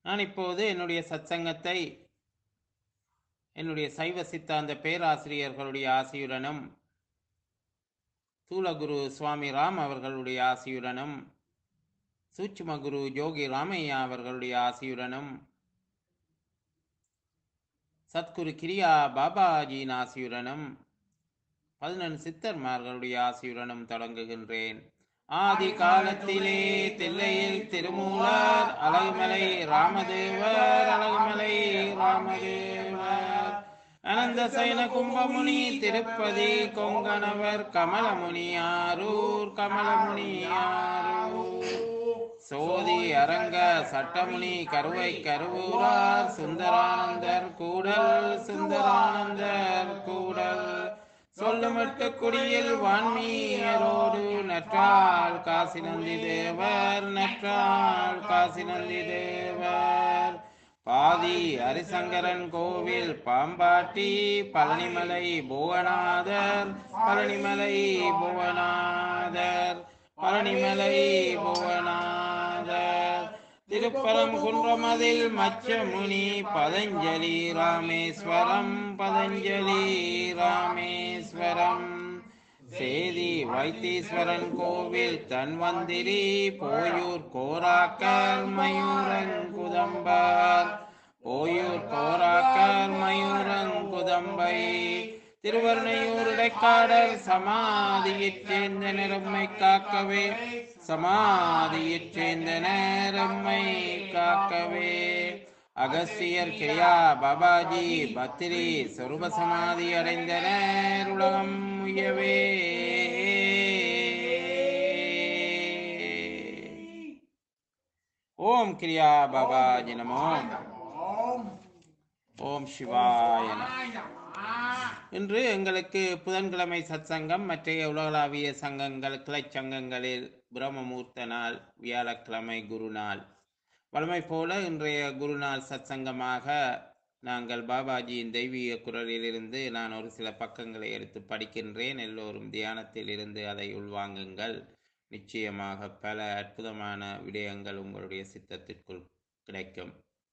நான் இப்போது என்னுடைய சத்சங்கத்தை என்னுடைய சைவ சித்தாந்த பேராசிரியர்களுடைய ஆசியுடனும் தூலகுரு சுவாமி ராம் அவர்களுடைய ஆசியுடனும் சூட்சும குரு யோகி ராமையா அவர்களுடைய ஆசியுடனும் சத்குரு கிரியா பாபாஜியின் ஆசியுடனும் பதினெண் சித்தர்மார்களுடைய ஆசியுடனும் தொடங்குகின்றேன் ஆதி காலத்திலே தில்லையில் திருமூலர் அழகுமலை ராமதேவர் அழகுமலை ராமதேவர் அனந்த சைன கும்பமுனி திருப்பதி கொங்கணவர் கமலமுனி ஆரூர் கமலமுனி ஆரூர் சோதி அரங்க சட்டமுனி கருவை கருவூரார் சுந்தரானந்தர் கூடல் சுந்தரானந்தர் கூடல் சொல்லுமட்டு குடியில் வான்மீயரோடு நற்றால் காசி நந்தி தேவர் நற்றால் காசி நந்தி தேவர் பாதி ஹரிசங்கரன் கோவில் பாம்பாட்டி பழனிமலை புவனாதர் பழனிமலை புவனாதர் பழனிமலை புவனாதர் திருப்பரம் குன்றமதில் மச்சமுனி பதஞ்சலி ராமேஸ்வரம் பதஞ்சலி ராமேஸ்வரம் சேதி வைத்தீஸ்வரன் கோவில் தன்வந்திரி போயூர் கோராக்கர் மயூரங்குதம்பர் போயூர் கோராக்கர் மயூரங்குதம்பை திருவர்ணையூர் இடைக்காடல் சமாதியைச் சேர்ந்த நிறம்மை காக்கவே சமாதியைச் சேர்ந்த நேரம்மை காக்கவே அகஸ்தியர் கிரியா பாபாஜி பத்திரி சொருப சமாதி அடைந்தனர் உலகம் உயவே ஓம் கிரியா பாபாஜி நமோ ஓம் சிவாய நம இன்று எங்களுக்கு புதன்கிழமை சத்சங்கம் மற்ற உலகளாவிய சங்கங்கள் கிளை சங்கங்களில் பிரம்மமூர்த்த நாள் வியாழக்கிழமை குருநாள் வழமை போல இன்றைய குருநாள் சத்சங்கமாக நாங்கள் பாபாஜியின் தெய்வீக குரலிலிருந்து நான் ஒரு சில பக்கங்களை எடுத்து படிக்கின்றேன் எல்லோரும் தியானத்தில் இருந்து அதை உள்வாங்குங்கள் நிச்சயமாக பல அற்புதமான விடயங்கள் உங்களுடைய சித்தத்திற்குள் கிடைக்கும்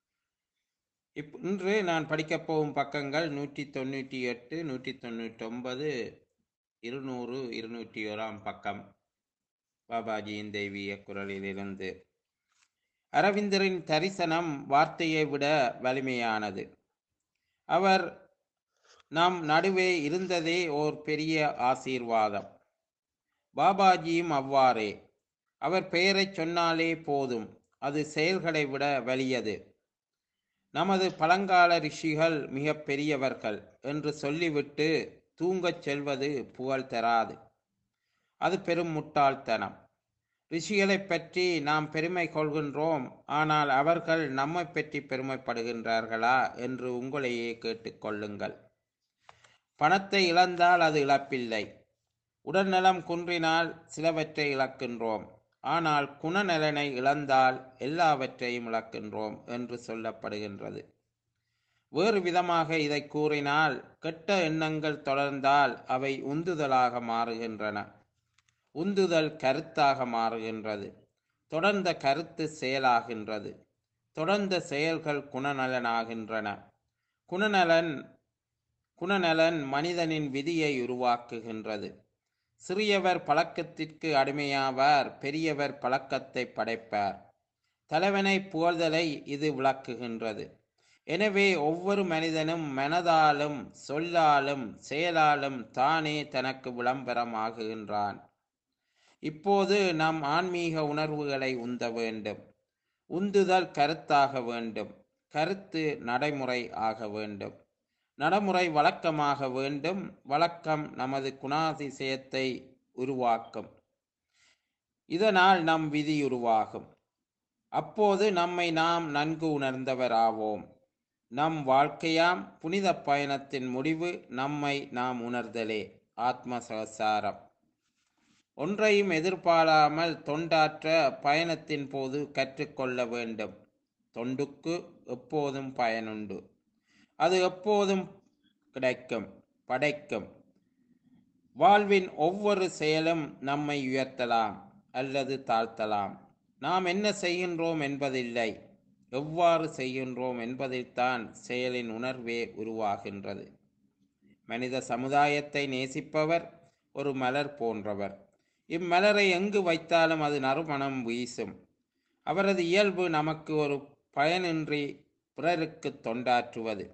இப் இன்று நான் படிக்கப் போகும் பக்கங்கள் நூற்றி தொண்ணூற்றி எட்டு நூற்றி தொண்ணூற்றி ஒன்பது இருநூறு இருநூற்றி ஓராம் பக்கம் பாபாஜியின் தெய்வீக குரலிலிருந்து அரவிந்தரின் தரிசனம் வார்த்தையை விட வலிமையானது அவர் நம் நடுவே இருந்ததே ஓர் பெரிய ஆசீர்வாதம் பாபாஜியும் அவ்வாறே அவர் பெயரைச் சொன்னாலே போதும் அது செயல்களை விட வலியது நமது பழங்கால ரிஷிகள் மிக பெரியவர்கள் என்று சொல்லிவிட்டு தூங்கச் செல்வது புகழ் தராது அது பெரும் முட்டாள்தனம் ரிஷிகளைப் பற்றி நாம் பெருமை கொள்கின்றோம் ஆனால் அவர்கள் நம்மை பற்றி பெருமைப்படுகின்றார்களா என்று உங்களையே கேட்டுக்கொள்ளுங்கள் பணத்தை இழந்தால் அது இழப்பில்லை உடல்நலம் குன்றினால் சிலவற்றை இழக்கின்றோம் ஆனால் குணநலனை இழந்தால் எல்லாவற்றையும் இழக்கின்றோம் என்று சொல்லப்படுகின்றது வேறு விதமாக இதை கூறினால் கெட்ட எண்ணங்கள் தொடர்ந்தால் அவை உந்துதலாக மாறுகின்றன உந்துதல் கருத்தாக மாறுகின்றது தொடர்ந்த கருத்து செயலாகின்றது தொடர்ந்த செயல்கள் குணநலனாகின்றன குணநலன் குணநலன் மனிதனின் விதியை உருவாக்குகின்றது சிறியவர் பழக்கத்திற்கு அடிமையாவார் பெரியவர் பழக்கத்தை படைப்பார் தலைவனை புகழ்தலை இது விளக்குகின்றது எனவே ஒவ்வொரு மனிதனும் மனதாலும் சொல்லாலும் செயலாலும் தானே தனக்கு விளம்பரமாகுகின்றான் இப்போது நம் ஆன்மீக உணர்வுகளை உந்த வேண்டும் உந்துதல் கருத்தாக வேண்டும் கருத்து நடைமுறை ஆக வேண்டும் நடைமுறை வழக்கமாக வேண்டும் வழக்கம் நமது குணாதிசயத்தை உருவாக்கும் இதனால் நம் விதி உருவாகும் அப்போது நம்மை நாம் நன்கு உணர்ந்தவராவோம் நம் வாழ்க்கையாம் புனித பயணத்தின் முடிவு நம்மை நாம் உணர்தலே ஆத்ம சகசாரம் ஒன்றையும் எதிர்பாராமல் தொண்டாற்ற பயணத்தின் போது கற்றுக்கொள்ள வேண்டும் தொண்டுக்கு எப்போதும் பயனுண்டு அது எப்போதும் கிடைக்கும் படைக்கும் வாழ்வின் ஒவ்வொரு செயலும் நம்மை உயர்த்தலாம் அல்லது தாழ்த்தலாம் நாம் என்ன செய்கின்றோம் என்பதில்லை எவ்வாறு செய்கின்றோம் என்பதில்தான் செயலின் உணர்வே உருவாகின்றது மனித சமுதாயத்தை நேசிப்பவர் ஒரு மலர் போன்றவர் இம்மலரை எங்கு வைத்தாலும் அது நறுமணம் வீசும் அவரது இயல்பு நமக்கு ஒரு பயனின்றி பிறருக்கு தொண்டாற்றுவது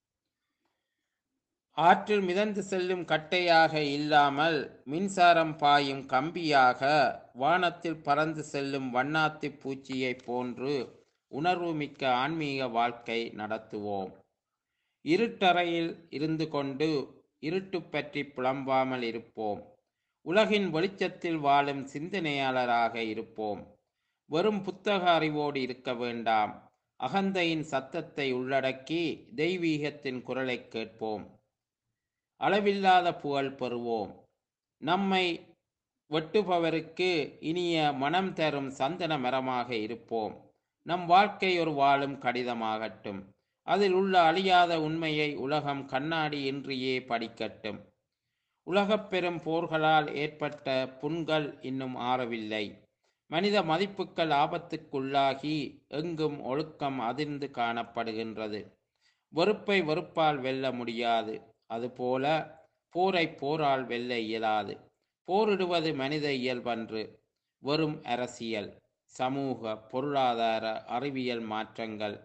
ஆற்றில் மிதந்து செல்லும் கட்டையாக இல்லாமல் மின்சாரம் பாயும் கம்பியாக வானத்தில் பறந்து செல்லும் வண்ணாத்தி பூச்சியைப் போன்று உணர்வுமிக்க ஆன்மீக வாழ்க்கை நடத்துவோம் இருட்டறையில் இருந்து கொண்டு இருட்டு பற்றி புலம்பாமல் இருப்போம் உலகின் வெளிச்சத்தில் வாழும் சிந்தனையாளராக இருப்போம் வெறும் புத்தக அறிவோடு இருக்க வேண்டாம் அகந்தையின் சத்தத்தை உள்ளடக்கி தெய்வீகத்தின் குரலை கேட்போம் அளவில்லாத புகழ் பெறுவோம் நம்மை வெட்டுபவருக்கு இனிய மனம் தரும் சந்தன மரமாக இருப்போம் நம் வாழ்க்கை ஒரு வாழும் கடிதமாகட்டும் அதில் உள்ள அழியாத உண்மையை உலகம் கண்ணாடி இன்றியே படிக்கட்டும் உலகப் பெரும் போர்களால் ஏற்பட்ட புண்கள் இன்னும் ஆறவில்லை மனித மதிப்புகள் ஆபத்துக்குள்ளாகி எங்கும் ஒழுக்கம் அதிர்ந்து காணப்படுகின்றது வெறுப்பை வெறுப்பால் வெல்ல முடியாது அதுபோல போரை போரால் வெல்ல இயலாது போரிடுவது மனித இயல்பன்று வெறும் அரசியல் சமூக பொருளாதார அறிவியல் மாற்றங்கள்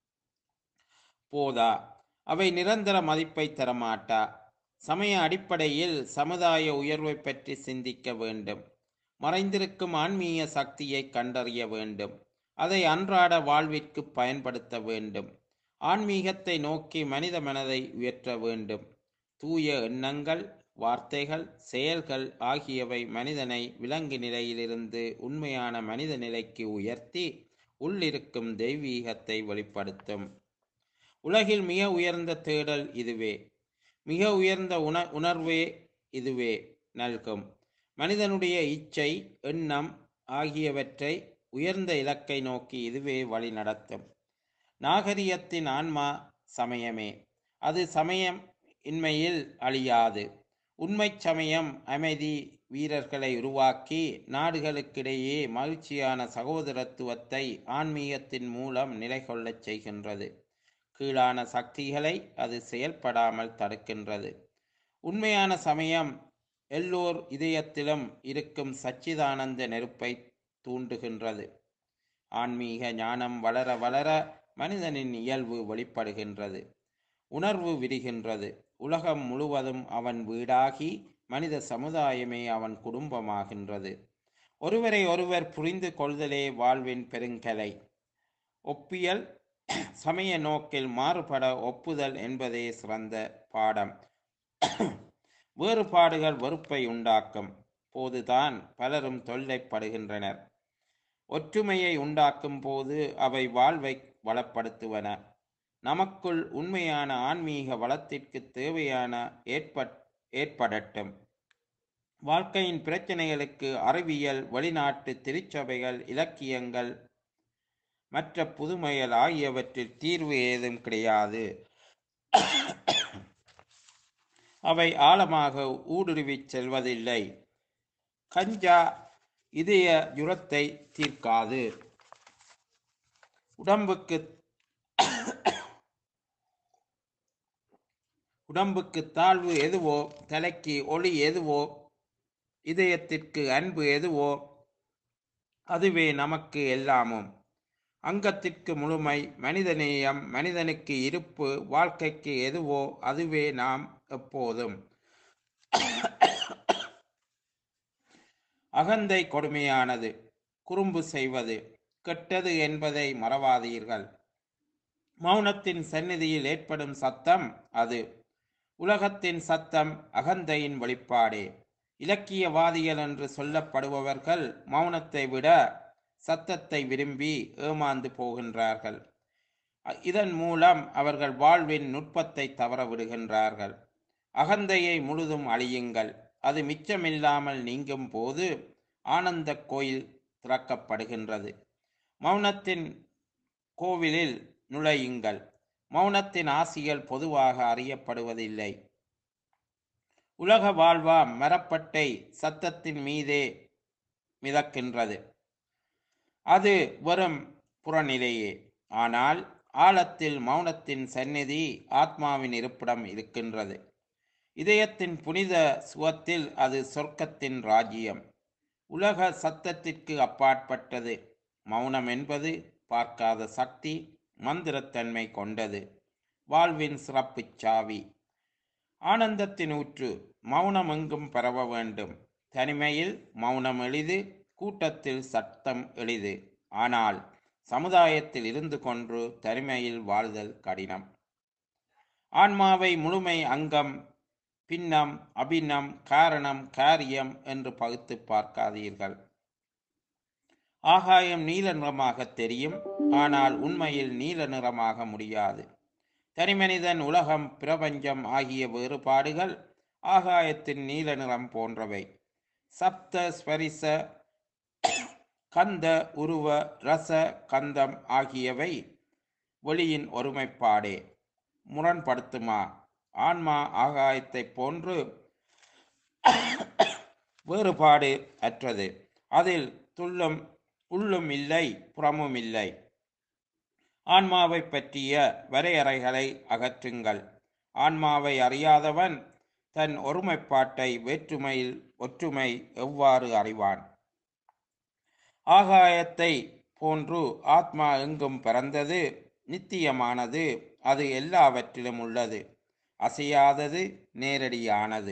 போதா அவை நிரந்தர மதிப்பை தரமாட்டா சமய அடிப்படையில் சமுதாய உயர்வை பற்றி சிந்திக்க வேண்டும் மறைந்திருக்கும் ஆன்மீக சக்தியை கண்டறிய வேண்டும் அதை அன்றாட வாழ்விற்கு பயன்படுத்த வேண்டும் ஆன்மீகத்தை நோக்கி மனித மனதை உயர்த்த வேண்டும் தூய எண்ணங்கள் வார்த்தைகள் செயல்கள் ஆகியவை மனிதனை விலங்கு நிலையிலிருந்து உண்மையான மனித நிலைக்கு உயர்த்தி உள்ளிருக்கும் தெய்வீகத்தை வெளிப்படுத்தும் உலகில் மிக உயர்ந்த தேடல் இதுவே மிக உயர்ந்த உண உணர்வே இதுவே நல்கும் மனிதனுடைய இச்சை எண்ணம் ஆகியவற்றை உயர்ந்த இலக்கை நோக்கி இதுவே வழி நடத்தும் நாகரிகத்தின் ஆன்மா சமயமே அது சமயம் இன்மையில் அழியாது உண்மை சமயம் அமைதி வீரர்களை உருவாக்கி நாடுகளுக்கிடையே மகிழ்ச்சியான சகோதரத்துவத்தை ஆன்மீகத்தின் மூலம் நிலைகொள்ளச் செய்கின்றது கீழான சக்திகளை அது செயல்படாமல் தடுக்கின்றது உண்மையான சமயம் எல்லோர் இதயத்திலும் இருக்கும் சச்சிதானந்த நெருப்பை தூண்டுகின்றது ஆன்மீக ஞானம் வளர வளர மனிதனின் இயல்பு வெளிப்படுகின்றது உணர்வு விரிகின்றது உலகம் முழுவதும் அவன் வீடாகி மனித சமுதாயமே அவன் குடும்பமாகின்றது ஒருவரை ஒருவர் புரிந்து கொள்தலே வாழ்வின் பெருங்கலை ஒப்பியல் சமய நோக்கில் மாறுபட ஒப்புதல் என்பதே சிறந்த பாடம் வேறுபாடுகள் வெறுப்பை உண்டாக்கும் போதுதான் பலரும் தொல்லைப்படுகின்றனர் ஒற்றுமையை உண்டாக்கும் போது அவை வாழ்வை வளப்படுத்துவன நமக்குள் உண்மையான ஆன்மீக வளத்திற்கு தேவையான ஏற்பட் ஏற்படட்டும் வாழ்க்கையின் பிரச்சனைகளுக்கு அறிவியல் வெளிநாட்டு திருச்சபைகள் இலக்கியங்கள் மற்ற புதுமைகள் ஆகியவற்றில் தீர்வு ஏதும் கிடையாது அவை ஆழமாக ஊடுருவிச் செல்வதில்லை கஞ்சா இதய ஜுரத்தை தீர்க்காது உடம்புக்கு உடம்புக்கு தாழ்வு எதுவோ தலைக்கு ஒளி எதுவோ இதயத்திற்கு அன்பு எதுவோ அதுவே நமக்கு எல்லாமும் அங்கத்திற்கு முழுமை மனிதநேயம் மனிதனுக்கு இருப்பு வாழ்க்கைக்கு எதுவோ அதுவே நாம் எப்போதும் அகந்தை கொடுமையானது குறும்பு செய்வது கெட்டது என்பதை மறவாதீர்கள் மௌனத்தின் சந்நிதியில் ஏற்படும் சத்தம் அது உலகத்தின் சத்தம் அகந்தையின் வெளிப்பாடே இலக்கியவாதிகள் என்று சொல்லப்படுபவர்கள் மௌனத்தை விட சத்தத்தை விரும்பி ஏமாந்து போகின்றார்கள் இதன் மூலம் அவர்கள் வாழ்வின் நுட்பத்தை தவற விடுகின்றார்கள் அகந்தையை முழுதும் அழியுங்கள் அது மிச்சமில்லாமல் நீங்கும் போது ஆனந்த கோயில் திறக்கப்படுகின்றது மௌனத்தின் கோவிலில் நுழையுங்கள் மௌனத்தின் ஆசிகள் பொதுவாக அறியப்படுவதில்லை உலக வாழ்வா மரப்பட்டை சத்தத்தின் மீதே மிதக்கின்றது அது வெறும் புறநிலையே ஆனால் ஆழத்தில் மௌனத்தின் சந்நிதி ஆத்மாவின் இருப்பிடம் இருக்கின்றது இதயத்தின் புனித சுவத்தில் அது சொர்க்கத்தின் ராஜ்யம் உலக சத்தத்திற்கு அப்பாற்பட்டது மௌனம் என்பது பார்க்காத சக்தி மந்திரத்தன்மை கொண்டது வாழ்வின் சிறப்புச் சாவி ஆனந்தத்தின் ஊற்று மௌனம் எங்கும் பரவ வேண்டும் தனிமையில் மௌனம் எளிது கூட்டத்தில் சத்தம் எளிது ஆனால் சமுதாயத்தில் இருந்து கொன்று தனிமையில் வாழ்தல் கடினம் ஆன்மாவை முழுமை அங்கம் பின்னம் அபின்னம் காரணம் காரியம் என்று பகுத்து பார்க்காதீர்கள் ஆகாயம் நீல நிறமாக தெரியும் ஆனால் உண்மையில் நீல நிறமாக முடியாது தனிமனிதன் உலகம் பிரபஞ்சம் ஆகிய வேறுபாடுகள் ஆகாயத்தின் நீல நிறம் போன்றவை சப்த ஸ்பரிச கந்த உருவ ரச கந்தம் ஆகியவை ஒளியின் ஒருமைப்பாடே முரண்படுத்துமா ஆன்மா ஆகாயத்தைப் போன்று வேறுபாடு அற்றது அதில் துள்ளும் உள்ளும் இல்லை புறமும் இல்லை ஆன்மாவை பற்றிய வரையறைகளை அகற்றுங்கள் ஆன்மாவை அறியாதவன் தன் ஒருமைப்பாட்டை வேற்றுமையில் ஒற்றுமை எவ்வாறு அறிவான் ஆகாயத்தை போன்று ஆத்மா எங்கும் பிறந்தது நித்தியமானது அது எல்லாவற்றிலும் உள்ளது அசையாதது நேரடியானது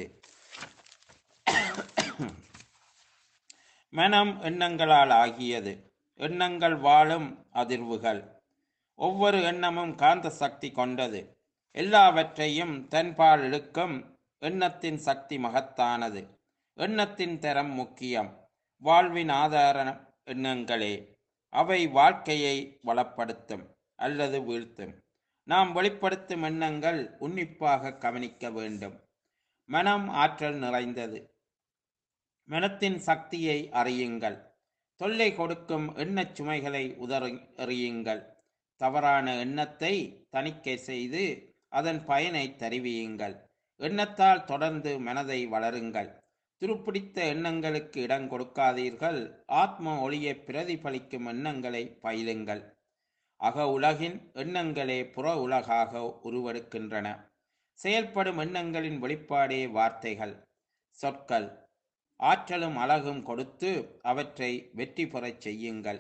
மனம் எண்ணங்களால் ஆகியது எண்ணங்கள் வாழும் அதிர்வுகள் ஒவ்வொரு எண்ணமும் காந்த சக்தி கொண்டது எல்லாவற்றையும் தன்பால் இழுக்கும் எண்ணத்தின் சக்தி மகத்தானது எண்ணத்தின் தரம் முக்கியம் வாழ்வின் ஆதார எண்ணங்களே அவை வாழ்க்கையை வளப்படுத்தும் அல்லது வீழ்த்தும் நாம் வெளிப்படுத்தும் எண்ணங்கள் உன்னிப்பாக கவனிக்க வேண்டும் மனம் ஆற்றல் நிறைந்தது மனத்தின் சக்தியை அறியுங்கள் தொல்லை கொடுக்கும் எண்ணச் சுமைகளை உதறி எறியுங்கள் தவறான எண்ணத்தை தணிக்கை செய்து அதன் பயனை தருவியுங்கள் எண்ணத்தால் தொடர்ந்து மனதை வளருங்கள் துருப்பிடித்த எண்ணங்களுக்கு இடம் கொடுக்காதீர்கள் ஆத்ம ஒளியை பிரதிபலிக்கும் எண்ணங்களை பயிலுங்கள் அக உலகின் எண்ணங்களே புற உலகாக உருவெடுக்கின்றன செயல்படும் எண்ணங்களின் வெளிப்பாடே வார்த்தைகள் சொற்கள் ஆற்றலும் அழகும் கொடுத்து அவற்றை வெற்றி பெறச் செய்யுங்கள்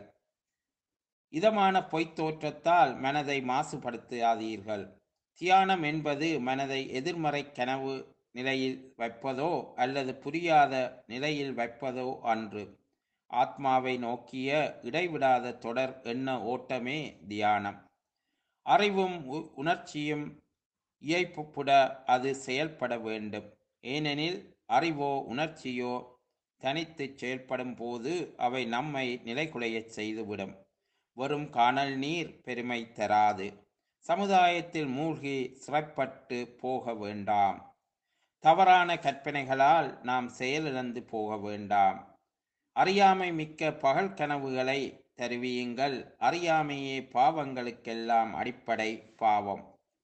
இதமான பொய்த் தோற்றத்தால் மனதை மாசுபடுத்தாதீர்கள் தியானம் என்பது மனதை எதிர்மறை கனவு நிலையில் வைப்பதோ அல்லது புரியாத நிலையில் வைப்பதோ அன்று ஆத்மாவை நோக்கிய இடைவிடாத தொடர் எண்ண ஓட்டமே தியானம் அறிவும் உ- உணர்ச்சியும் இயைப்புப்பட அது செயல்பட வேண்டும் ஏனெனில் அறிவோ உணர்ச்சியோ தனித்து செயல்படும் போது அவை நம்மை நிலைகுலையச் செய்துவிடும் வெறும் காணல் நீர் பெருமை தராது சமுதாயத்தில் மூழ்கி சிறைப்பட்டு போக வேண்டாம் தவறான கற்பனைகளால் நாம் செயலிழந்து போக வேண்டாம் அறியாமை மிக்க பகல் கனவுகளை தருவியுங்கள் அறியாமையே பாவங்களுக்கெல்லாம் அடிப்படை பாவம்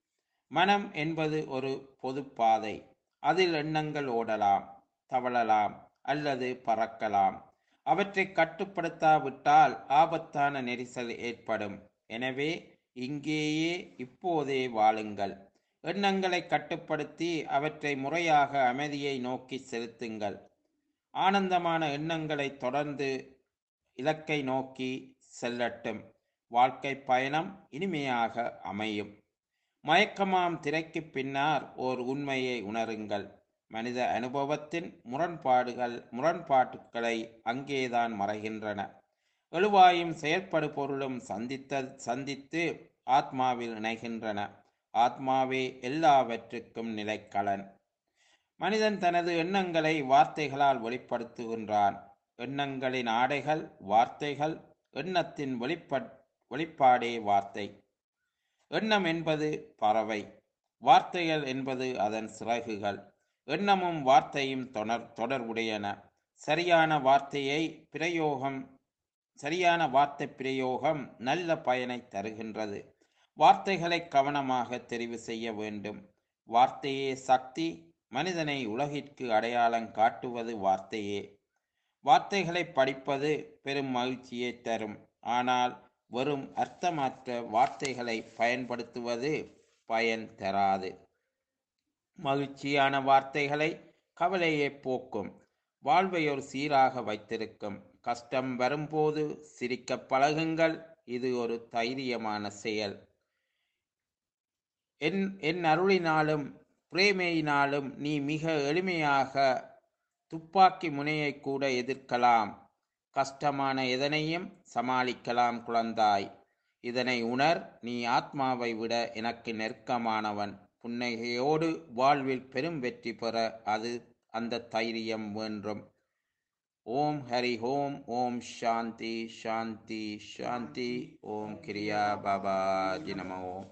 மனம் என்பது ஒரு பொது பாதை அதில் எண்ணங்கள் ஓடலாம் தவழலாம் அல்லது பறக்கலாம் அவற்றை கட்டுப்படுத்தாவிட்டால் ஆபத்தான நெரிசல் ஏற்படும் எனவே இங்கேயே இப்போதே வாழுங்கள் எண்ணங்களை கட்டுப்படுத்தி அவற்றை முறையாக அமைதியை நோக்கி செலுத்துங்கள் ஆனந்தமான எண்ணங்களை தொடர்ந்து இலக்கை நோக்கி செல்லட்டும் வாழ்க்கை பயணம் இனிமையாக அமையும் மயக்கமாம் திரைக்கு பின்னால் ஓர் உண்மையை உணருங்கள் மனித அனுபவத்தின் முரண்பாடுகள் முரண்பாட்டுக்களை அங்கேதான் மறைகின்றன எழுவாயும் செயற்படு பொருளும் சந்தித்த சந்தித்து ஆத்மாவில் இணைகின்றன ஆத்மாவே எல்லாவற்றுக்கும் நிலைக்களன் மனிதன் தனது எண்ணங்களை வார்த்தைகளால் வெளிப்படுத்துகின்றான் எண்ணங்களின் ஆடைகள் வார்த்தைகள் எண்ணத்தின் வெளிப்பட் வெளிப்பாடே வார்த்தை எண்ணம் என்பது பறவை வார்த்தைகள் என்பது அதன் சிறகுகள் எண்ணமும் வார்த்தையும் தொடர் தொடர்புடையன சரியான வார்த்தையை பிரயோகம் சரியான வார்த்தை பிரயோகம் நல்ல பயனை தருகின்றது வார்த்தைகளை கவனமாக தெரிவு செய்ய வேண்டும் வார்த்தையே சக்தி மனிதனை உலகிற்கு அடையாளம் காட்டுவது வார்த்தையே வார்த்தைகளை படிப்பது பெரும் மகிழ்ச்சியை தரும் ஆனால் வெறும் அர்த்தமற்ற வார்த்தைகளை பயன்படுத்துவது பயன் தராது மகிழ்ச்சியான வார்த்தைகளை கவலையை போக்கும் வாழ்வை ஒரு சீராக வைத்திருக்கும் கஷ்டம் வரும்போது சிரிக்க பழகுங்கள் இது ஒரு தைரியமான செயல் என் என் அருளினாலும் பிரேமையினாலும் நீ மிக எளிமையாக துப்பாக்கி முனையை கூட எதிர்க்கலாம் கஷ்டமான எதனையும் சமாளிக்கலாம் குழந்தாய் இதனை உணர் நீ ஆத்மாவை விட எனக்கு நெருக்கமானவன் புன்னகையோடு வாழ்வில் பெரும் வெற்றி பெற அது அந்த தைரியம் வேண்டும் ஓம் ஹரி ஓம் ஓம் சாந்தி சாந்தி சாந்தி ஓம் கிரியா பாபா நமோ ஓம்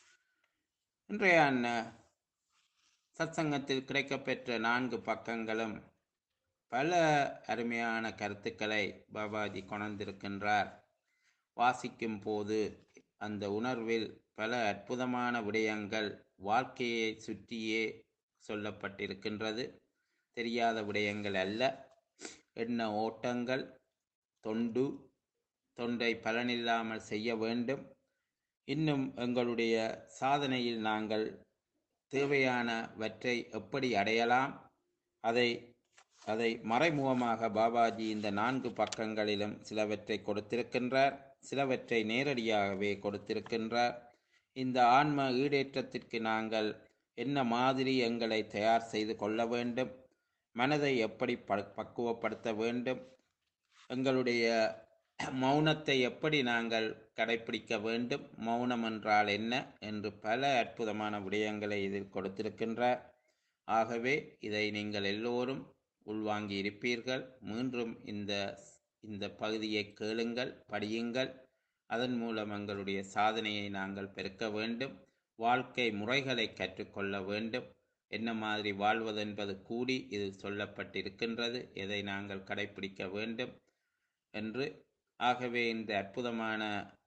இன்றைய அன்ன சத்சங்கத்தில் கிடைக்கப்பெற்ற நான்கு பக்கங்களும் பல அருமையான கருத்துக்களை பாபாஜி கொணர்ந்திருக்கின்றார் வாசிக்கும் போது அந்த உணர்வில் பல அற்புதமான விடயங்கள் வாழ்க்கையை சுற்றியே சொல்லப்பட்டிருக்கின்றது தெரியாத விடயங்கள் அல்ல எண்ண ஓட்டங்கள் தொண்டு தொண்டை பலனில்லாமல் செய்ய வேண்டும் இன்னும் எங்களுடைய சாதனையில் நாங்கள் தேவையானவற்றை எப்படி அடையலாம் அதை அதை மறைமுகமாக பாபாஜி இந்த நான்கு பக்கங்களிலும் சிலவற்றை கொடுத்திருக்கின்றார் சிலவற்றை நேரடியாகவே கொடுத்திருக்கின்றார் இந்த ஆன்ம ஈடேற்றத்திற்கு நாங்கள் என்ன மாதிரி எங்களை தயார் செய்து கொள்ள வேண்டும் மனதை எப்படி ப பக்குவப்படுத்த வேண்டும் எங்களுடைய மௌனத்தை எப்படி நாங்கள் கடைபிடிக்க வேண்டும் மௌனம் என்றால் என்ன என்று பல அற்புதமான விடயங்களை இதில் கொடுத்திருக்கின்றார் ஆகவே இதை நீங்கள் எல்லோரும் உள்வாங்கி இருப்பீர்கள் மீண்டும் இந்த இந்த பகுதியை கேளுங்கள் படியுங்கள் அதன் மூலம் எங்களுடைய சாதனையை நாங்கள் பெருக்க வேண்டும் வாழ்க்கை முறைகளை கற்றுக்கொள்ள வேண்டும் என்ன மாதிரி வாழ்வதென்பது கூடி இதில் சொல்லப்பட்டிருக்கின்றது எதை நாங்கள் கடைபிடிக்க வேண்டும் என்று ஆகவே இந்த அற்புதமான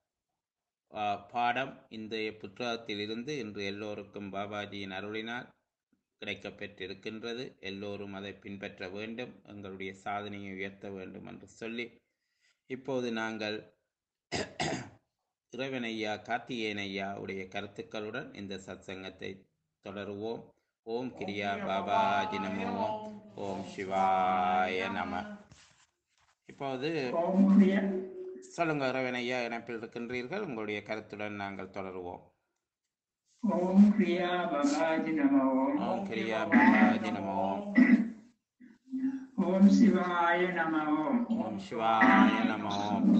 ஆ, பாடம் இந்த புத்தகத்திலிருந்து இன்று எல்லோருக்கும் பாபாஜியின் அருளினால் கிடைக்கப்பெற்றிருக்கின்றது எல்லோரும் அதை பின்பற்ற வேண்டும் எங்களுடைய சாதனையை உயர்த்த வேண்டும் என்று சொல்லி இப்போது நாங்கள் இறைவனையா கார்த்திகேயன் ஐயா உடைய கருத்துக்களுடன் இந்த சத்சங்கத்தை தொடருவோம் ஓம் கிரியா பாபாஜி நமோ ஓம் சிவாய நம இப்போது ஓம் கிரியா சொல்லுங்க இறைவனையா இணைப்பில் இருக்கின்றீர்கள் உங்களுடைய கருத்துடன் நாங்கள் தொடருவோம் ஓம் கிரியா பகாஜி நமோ ஓம் கிரியா பாபாஜி நமோ ஓம் சிவாய நமோ ஓம் சிவாய நமோ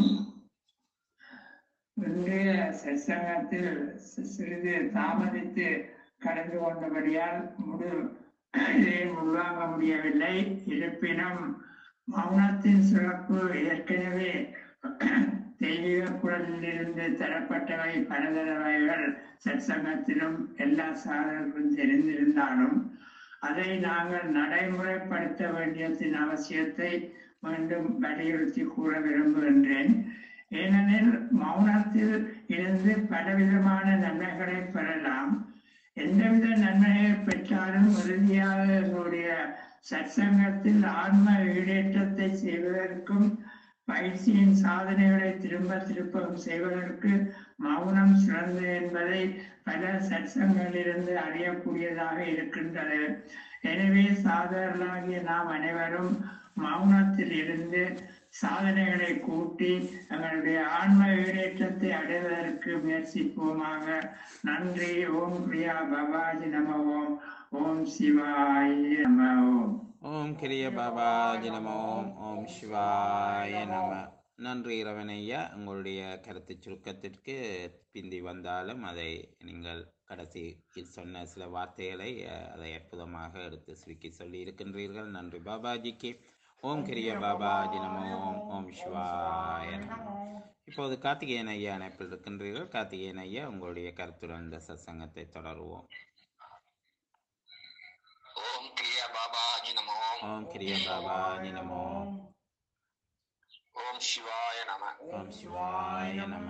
இன்றைய சத்சங்கத்தில் சி- சிறிது தாமதித்து கடந்து கொண்டபடியால் முழு இதை உள்வாங்க முடியவில்லை இருப்பினும் மௌனத்தின் சிறப்பு ஏற்கனவே தெய்வீக குரலிலிருந்து தரப்பட்டவை பல தடவைகள் சத்சங்கத்திலும் எல்லா சாதனர்களும் தெரிந்திருந்தாலும் அதை நாங்கள் நடைமுறைப்படுத்த வேண்டியதன் அவசியத்தை மீண்டும் வலியுறுத்தி கூற விரும்புகின்றேன் ஏனெனில் மௌனத்தில் இருந்து பலவிதமான நன்மைகளை பெறலாம் எந்தவித நன்மையை பெற்றாலும் இறுதியாக எங்களுடைய சற்சங்கத்தில் ஆன்ம ஈடேற்றத்தை செய்வதற்கும் பயிற்சியின் சாதனைகளை திரும்ப திருப்பம் செய்வதற்கு மௌனம் சிறந்தது என்பதை பல சற்சங்களிலிருந்து அறியக்கூடியதாக இருக்கின்றது எனவே சாதகர்களாகிய நாம் அனைவரும் மௌனத்தில் இருந்து சாதனைகளை கூட்டி எங்களுடைய ஆன்ம ஈடேற்றத்தை அடைவதற்கு முயற்சிப்போமாக நன்றி ஓம் பிரியா பவாஜி நம ஓம் ஓம் சிவாய நம ஓம் ஓம் கிரிய பாபாஜி நமோ ஓம் சிவாய நம நன்றி இரவனையா உங்களுடைய கருத்து சுருக்கத்திற்கு பிந்தி வந்தாலும் அதை நீங்கள் கடைசியில் சொன்ன சில வார்த்தைகளை அஹ், அதை அற்புதமாக எடுத்து சுருக்கி சொல்லி இருக்கின்றீர்கள் நன்றி பாபாஜிக்கு ஓம் கிரிய பாபாஜி நமோ ஓம் ஓம் சிவாய நம இப்போது கார்த்திகேயன் ஐயா இணைப்பில் இருக்கின்றீர்கள் கார்த்திகேயன் ஐயா உங்களுடைய கருத்துடன் இந்த சத்சங்கத்தை தொடருவோம் ஓம் கிரியா பாபாஜி நமோ ஓம் கிரிய பாபாஜி நமோ ஓம் சிவாய நம ஓம் சிவாய நம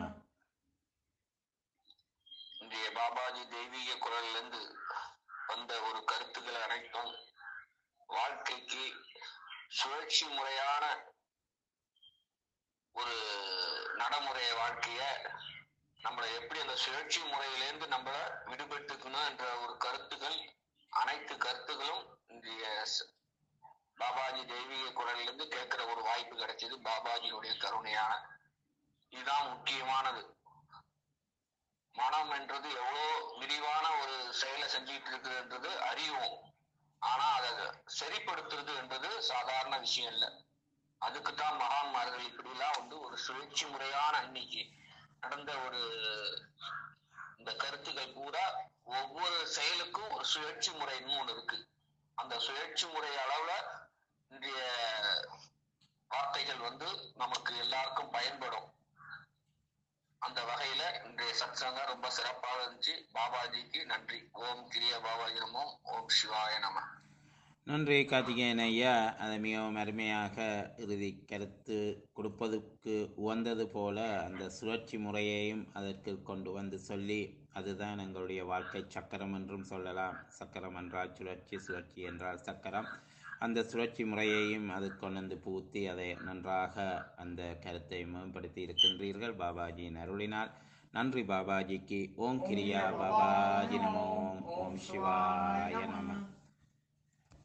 இன்றைய பாபாஜி தெய்வீக குரல்ல இருந்து வந்த ஒரு கருத்துக்கள் அனைத்தும் வாழ்க்கைக்கு சுழற்சி முறையான ஒரு நடைமுறை வாழ்க்கைய நம்மளை எப்படி அந்த சுழற்சி முறையிலேருந்து நம்மள விடுபட்டுக்கணும் என்ற ஒரு கருத்துக்கள் அனைத்து கருத்துக்களும் இன்றைய ச- பாபாஜி தெய்வீக குரல்ல இருந்து கேட்கிற ஒரு வாய்ப்பு கிடைச்சது பாபாஜியுடைய கருணையான இதுதான் முக்கியமானது மனம் என்றது எவ்வளோ விரிவான ஒரு செயலை செஞ்சுட்டு இருக்குதுன்றது அறிவோம் ஆனா அதை சரிப்படுத்துறது என்பது சாதாரண விஷயம் இல்லை அதுக்கு தான் மகான்மார்கள் இப்படிலாம் வந்து ஒரு சுழற்சி முறையான அன்னைக்கு நடந்த ஒரு இந்த கருத்துக்கள் பூரா ஒவ்வொரு செயலுக்கும் ஒரு சுழற்சி முறைன்னு ஒண்ணு இருக்கு அந்த சுழற்சி முறை அளவுல இன்றைய வார்த்தைகள் வந்து நமக்கு எல்லாருக்கும் பயன்படும் அந்த வகையில இன்றைய சத்சங்கம் ரொம்ப சிறப்பாக இருந்துச்சு பாபாஜிக்கு நன்றி ஓம் கிரிய பாபாஜி நமோ ஓம் சிவாய நம நன்றி கார்த்திகேயன் ஐயா அதை மிகவும் அருமையாக இறுதி கருத்து கொடுப்பதற்கு உவந்தது போல அந்த சுழற்சி முறையையும் அதற்கு கொண்டு வந்து சொல்லி அதுதான் எங்களுடைய வாழ்க்கை சக்கரம் என்றும் சொல்லலாம் சக்கரம் என்றால் சுழற்சி சுழற்சி என்றால் சக்கரம் அந்த சுழற்சி முறையையும் அது கொண்டு வந்து பூத்தி அதை நன்றாக அந்த கருத்தை மேம்படுத்தி இருக்கின்றீர்கள் பாபாஜியின் அருளினால் நன்றி பாபாஜிக்கு ஓம் கிரியா பாபாஜி நமோ ஓம் சிவாய நம